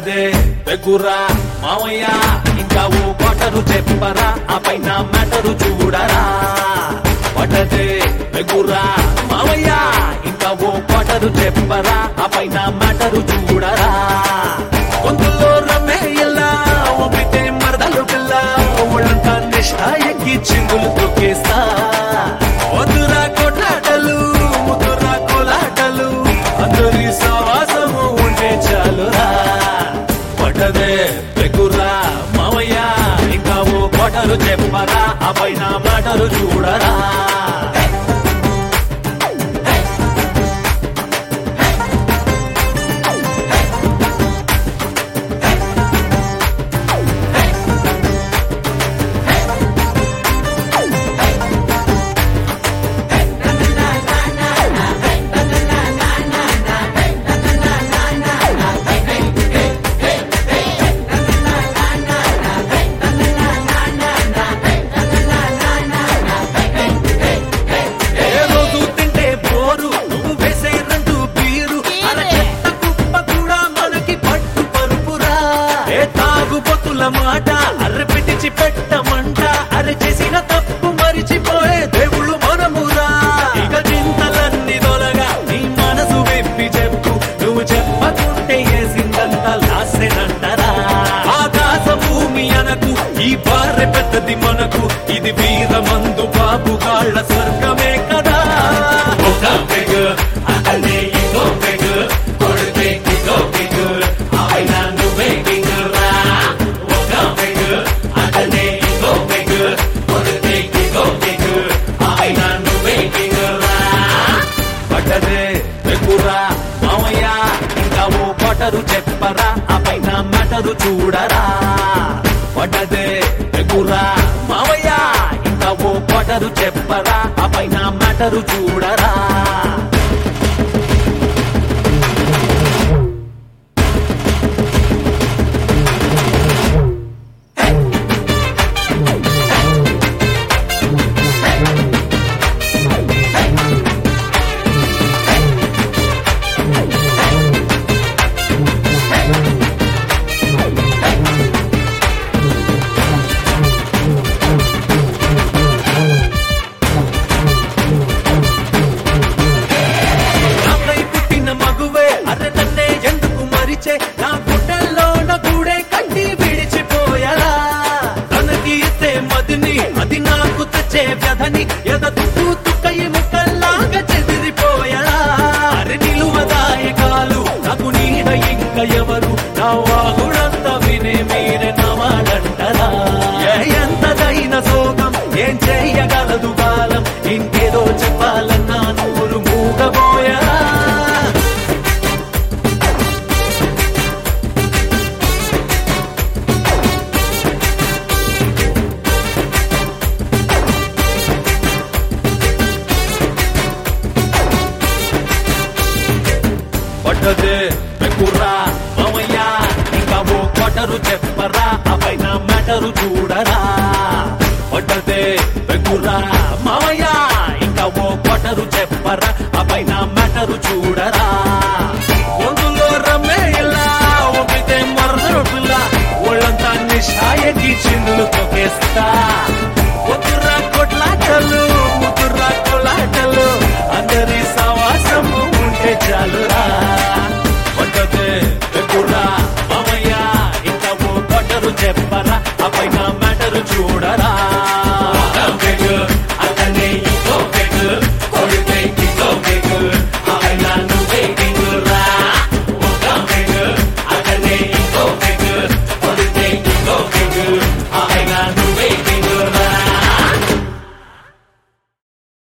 పడ్డదే పెగురా మావయ్య ఇంకా ఓ కొటరు చెప్పరా ఆ పైన మ్యాటరు చూడరా పడ్డదే పెగురా మావయ్య ఇంకా ఓ కొటరు చెప్పరా ఆ పైన మ్యాటరు చూడరా గొంతులో రమ్మే ఇలా ఒప్పితే మరదలు పిల్ల ఒళ్ళంతా నిష్ఠ ఎక్కి చింగులు తొక్కేస్తా వద్దురా కొట్లాటలు ముద్దురా కోలాటలు అందరి సవాసము ఉంటే చాలురా పడ్డదే పెగురా మావయ్య ఇంకా ఓ కొటరు చెప్పరా ఆ పైన మాటలు చూడరా ఏ రోజు తింటే బోరు నువ్వు వేసే రెండు బీరు అర చెత్త కుప్ప కూడా మనకి పట్టు పరుపురా ఏ తాగుబోతుల మాట అర్రె పెట్టించి పెట్టమంట అరె చేసిన తప్పు మరిచిపోయే దేవుళ్ళు మనమురా ఇక చింతలన్నీ దొలగా నీ మనసు విప్పి చెప్పు నువ్వు చెప్పకుంటే ఏసిందంతా లాసెనంటరా ఆకాశ భూమి అనకు ఈ బారె పెద్దది మనకు ఇది వీరమందు బాబు గాళ్ళ స్వర్గమే కదా ఒక పెగ్ అతనే ఇంకో పెగ్ కొడితే ఇంకో పెగ్ ఆయన నువ్వే కింగ్ రా ఒక పెగ్ అతనే ఇంకో పెగ్ కొడితే ఇంకో పెగ్ ఆయన నువ్వే కింగ్ రా పడ్డదే పెగ్గురా మావయ్య ఇంకా ఓ కొటరు చెప్పరా ఆ పైన మెటరు చూడరా పడ్డదే పెగ్గురా మావయ్య ఇంకా ఓ కొటరు చెప్పరా ఆ పైన మెటరు చూడరా నాకై పుట్టిన మగువే అర్రె నన్నే ఎందుకు మరిచే నా గుడ్డల్లో నా గూడే కట్టి విడిచిపోయరా తనకి ఇస్తే మదిని అది నాకు తెచ్చే వ్యధని ఎద తుక్కు తుక్కయి ముక్కల్లాగా చెదిరిపోయరా అరె నిలువదాయకాలు నాకు నీడ ఇంక ఎవరు నా వాగుడంతా వినే మీరే నవాడంటరా ఏ ఎంతదైన సోగం ఏం చెయ్యగలదు కాలం ఇంకేదో చెప్పాలన్నా నూరు మూగబోయరా పడ్డదే పెక్కుర్రా మామయ్య ఇంకా ఓ కొటరు చెప్పరా ఆ పైన మెటరు చూడరా పడ్డదే పెక్కుర్రా మామయ్య ఇంకా ఓ కొటరు చెప్పరా ఆ పైన మెటరు చూడరా గొంతులో రమ్మే ఇలా ఒప్పితే మరదరు పిల్ల ఒళ్ళంతా నిషాయకి చిందులు తొకేస్తా ఒత్తురా కొట్లాటలు ముద్దురా కొలాటలు అందరి సవాసము ఉంటే చాలురా పడ్డదే పెక్కుర్రా మామయ్య ఇంకా ఓ కొట్టరు చెప్పరా ఆ పైన మ్యాటరు చూడరా